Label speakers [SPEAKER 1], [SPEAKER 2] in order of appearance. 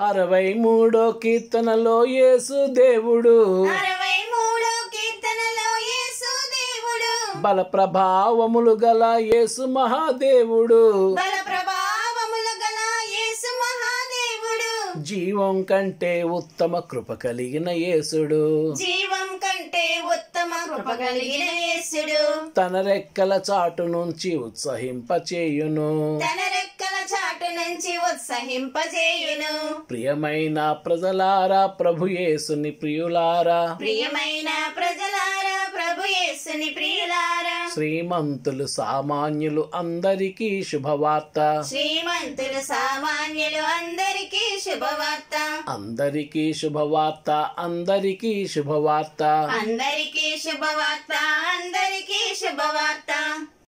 [SPEAKER 1] అరవై మూడో కీర్తనలో యేసు దేవుడు
[SPEAKER 2] అరవై మూడో కీర్తనలో యేసు దేవుడు
[SPEAKER 1] బల ప్రభావములు గల యేసు మహాదేవుడు
[SPEAKER 2] బల ప్రభావములు గల యేసు మహాదేవుడు
[SPEAKER 1] జీవం కంటే ఉత్తమ కృప కలిగిన యేసుడు
[SPEAKER 2] జీవం కంటే ఉత్తమ కృప కలిగిన యేసుడు
[SPEAKER 1] తన రెక్కల చాటు నుంచి ఉత్సహింపచేయును
[SPEAKER 2] తన రెక్కల చాటు నుంచి ఉత్సహింపజేయును
[SPEAKER 1] ప్రియమైన ప్రజలారా ప్రభు యేసుని ప్రియులారా
[SPEAKER 2] ప్రియమైన ప్రజలారా ప్రభు యేసుని ప్రియులారా
[SPEAKER 1] శ్రీమంతులు సామాన్యులు అందరికీ శుభవార్త
[SPEAKER 2] శ్రీమంతులు సామాన్యులు అందరికీ శుభవార్త
[SPEAKER 1] అందరికీ శుభవార్త అందరికీ శుభవార్త
[SPEAKER 2] అందరికీ శుభవార్త అందరికీ శుభవార్త